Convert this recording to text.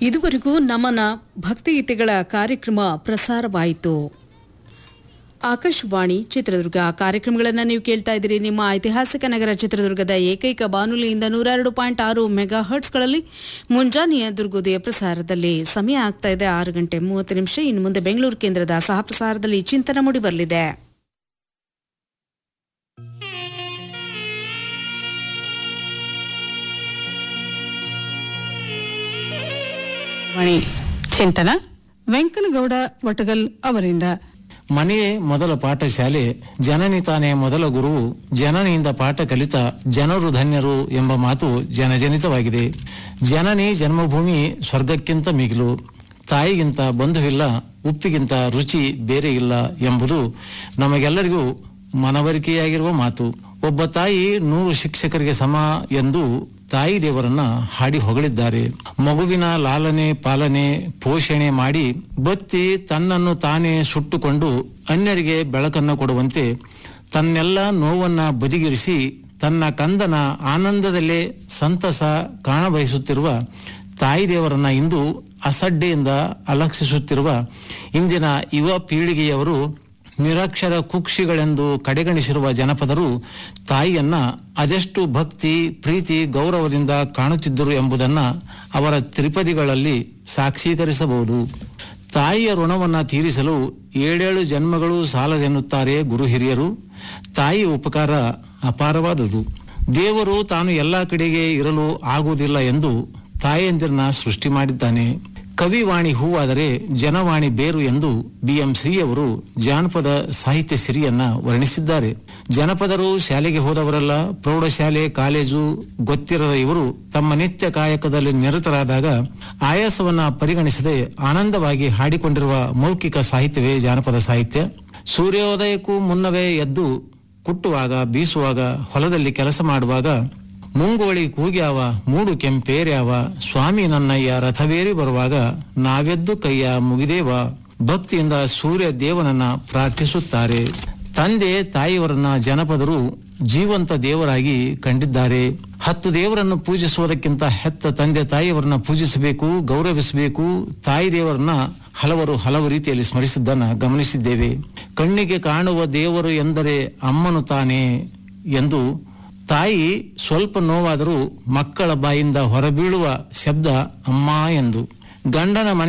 ಇದುವರೆಗೂ ನಮನ ಭಕ್ತಿಗೀತೆಗಳ ಕಾರ್ಯಕ್ರಮ ಪ್ರಸಾರವಾಯಿತು ಆಕಾಶವಾಣಿ ಚಿತ್ರದುರ್ಗ ಕಾರ್ಯಕ್ರಮಗಳನ್ನು ನೀವು ಕೇಳ್ತಾ ಇದ್ದೀರಿ ನಿಮ್ಮ ಐತಿಹಾಸಿಕ ನಗರ ಚಿತ್ರದುರ್ಗದ ಏಕೈಕ ಬಾನುಲಿಯಿಂದ ನೂರ ಎರಡು ಪಾಯಿಂಟ್ ಆರು ಮೆಗಾ ಹರ್ಟ್ಸ್ಗಳಲ್ಲಿ ಮುಂಜಾನೆಯ ದುರ್ಗೋದಯ ಪ್ರಸಾರದಲ್ಲಿ ಸಮಯ ಆಗ್ತಾ ಇದೆ ಆರು ಗಂಟೆ ಮೂವತ್ತು ನಿಮಿಷ ಇನ್ನು ಮುಂದೆ ಬೆಂಗಳೂರು ಕೇಂದ್ರದ ಸಹ ಪ್ರಸಾರದಲ್ಲಿ ಚಿಂತನ ಮೂಡಿ ಬರಲಿದೆ ವಾಣಿ ಚಿಂತನ ವೆಂಕನಗೌಡ ವಟಗಲ್ ಅವರಿಂದ ಮನೆಯೇ ಮೊದಲ ಪಾಠಶಾಲೆ ಜನನಿ ತಾನೇ ಮೊದಲ ಗುರುವು ಜನನಿಯಿಂದ ಪಾಠ ಕಲಿತ ಜನರು ಧನ್ಯರು ಎಂಬ ಮಾತು ಜನಜನಿತವಾಗಿದೆ ಜನನಿ ಜನ್ಮಭೂಮಿ ಸ್ವರ್ಗಕ್ಕಿಂತ ಮಿಗಿಲು ತಾಯಿಗಿಂತ ಬಂಧುವಿಲ್ಲ ಉಪ್ಪಿಗಿಂತ ರುಚಿ ಬೇರೆ ಇಲ್ಲ ಎಂಬುದು ನಮಗೆಲ್ಲರಿಗೂ ಮನವರಿಕೆಯಾಗಿರುವ ಮಾತು ಒಬ್ಬ ತಾಯಿ ನೂರು ಶಿಕ್ಷಕರಿಗೆ ಸಮ ಎಂದು ತಾಯಿ ದೇವರನ್ನ ಹಾಡಿ ಹೊಗಳಿದ್ದಾರೆ ಮಗುವಿನ ಲಾಲನೆ ಪಾಲನೆ ಪೋಷಣೆ ಮಾಡಿ ಬತ್ತಿ ತನ್ನನ್ನು ತಾನೇ ಸುಟ್ಟುಕೊಂಡು ಅನ್ಯರಿಗೆ ಬೆಳಕನ್ನು ಕೊಡುವಂತೆ ತನ್ನೆಲ್ಲ ನೋವನ್ನ ಬದಿಗಿರಿಸಿ ತನ್ನ ಕಂದನ ಆನಂದದಲ್ಲೇ ಸಂತಸ ಕಾಣಬಯಸುತ್ತಿರುವ ತಾಯಿ ದೇವರನ್ನ ಇಂದು ಅಸಡ್ಡೆಯಿಂದ ಅಲಕ್ಷಿಸುತ್ತಿರುವ ಇಂದಿನ ಯುವ ಪೀಳಿಗೆಯವರು ನಿರಕ್ಷರ ಕುಕ್ಷಿಗಳೆಂದು ಕಡೆಗಣಿಸಿರುವ ಜನಪದರು ತಾಯಿಯನ್ನ ಅದೆಷ್ಟು ಭಕ್ತಿ ಪ್ರೀತಿ ಗೌರವದಿಂದ ಕಾಣುತ್ತಿದ್ದರು ಎಂಬುದನ್ನ ಅವರ ತ್ರಿಪದಿಗಳಲ್ಲಿ ಸಾಕ್ಷೀಕರಿಸಬಹುದು ತಾಯಿಯ ಋಣವನ್ನ ತೀರಿಸಲು ಏಳೇಳು ಜನ್ಮಗಳು ಸಾಲದೆನ್ನುತ್ತಾರೆ ಗುರು ಹಿರಿಯರು ತಾಯಿ ಉಪಕಾರ ಅಪಾರವಾದುದು ದೇವರು ತಾನು ಎಲ್ಲ ಕಡೆಗೆ ಇರಲು ಆಗುವುದಿಲ್ಲ ಎಂದು ತಾಯಂದಿರನ್ನ ಸೃಷ್ಟಿ ಮಾಡಿದ್ದಾನೆ ಕವಿವಾಣಿ ಹೂವಾದರೆ ಜನವಾಣಿ ಬೇರು ಎಂದು ಬಿ ಎಂ ಶ್ರೀಯವರು ಜಾನಪದ ಸಾಹಿತ್ಯ ಸಿರಿಯನ್ನ ವರ್ಣಿಸಿದ್ದಾರೆ ಜನಪದರು ಶಾಲೆಗೆ ಹೋದವರಲ್ಲ ಪ್ರೌಢಶಾಲೆ ಕಾಲೇಜು ಗೊತ್ತಿರದ ಇವರು ತಮ್ಮ ನಿತ್ಯ ಕಾಯಕದಲ್ಲಿ ನಿರತರಾದಾಗ ಆಯಾಸವನ್ನ ಪರಿಗಣಿಸದೆ ಆನಂದವಾಗಿ ಹಾಡಿಕೊಂಡಿರುವ ಮೌಖಿಕ ಸಾಹಿತ್ಯವೇ ಜಾನಪದ ಸಾಹಿತ್ಯ ಸೂರ್ಯೋದಯಕ್ಕೂ ಮುನ್ನವೇ ಎದ್ದು ಕುಟ್ಟುವಾಗ ಬೀಸುವಾಗ ಹೊಲದಲ್ಲಿ ಕೆಲಸ ಮಾಡುವಾಗ ಮುಂಗೋಳಿ ಕೂಗ್ಯಾವ ಮೂಡು ಕೆಂಪೇರ್ಯಾವ ಸ್ವಾಮಿ ನನ್ನಯ್ಯ ರಥವೇರಿ ಬರುವಾಗ ನಾವೆದ್ದು ಕೈಯ ಮುಗಿದೇವ ಭಕ್ತಿಯಿಂದ ಸೂರ್ಯ ದೇವನನ್ನ ಪ್ರಾರ್ಥಿಸುತ್ತಾರೆ ತಂದೆ ತಾಯಿಯವರನ್ನ ಜನಪದರು ಜೀವಂತ ದೇವರಾಗಿ ಕಂಡಿದ್ದಾರೆ ಹತ್ತು ದೇವರನ್ನು ಪೂಜಿಸುವುದಕ್ಕಿಂತ ಹೆತ್ತ ತಂದೆ ತಾಯಿಯವರನ್ನ ಪೂಜಿಸಬೇಕು ಗೌರವಿಸಬೇಕು ತಾಯಿ ದೇವರನ್ನ ಹಲವರು ಹಲವು ರೀತಿಯಲ್ಲಿ ಸ್ಮರಿಸಿದ್ದನ್ನ ಗಮನಿಸಿದ್ದೇವೆ ಕಣ್ಣಿಗೆ ಕಾಣುವ ದೇವರು ಎಂದರೆ ಅಮ್ಮನು ತಾನೇ ಎಂದು ತಾಯಿ ಸ್ವಲ್ಪ ನೋವಾದರೂ ಮಕ್ಕಳ ಬಾಯಿಂದ ಹೊರಬೀಳುವ ಶಬ್ದ ಅಮ್ಮ ಎಂದು ಗಂಡನ ಮನೆ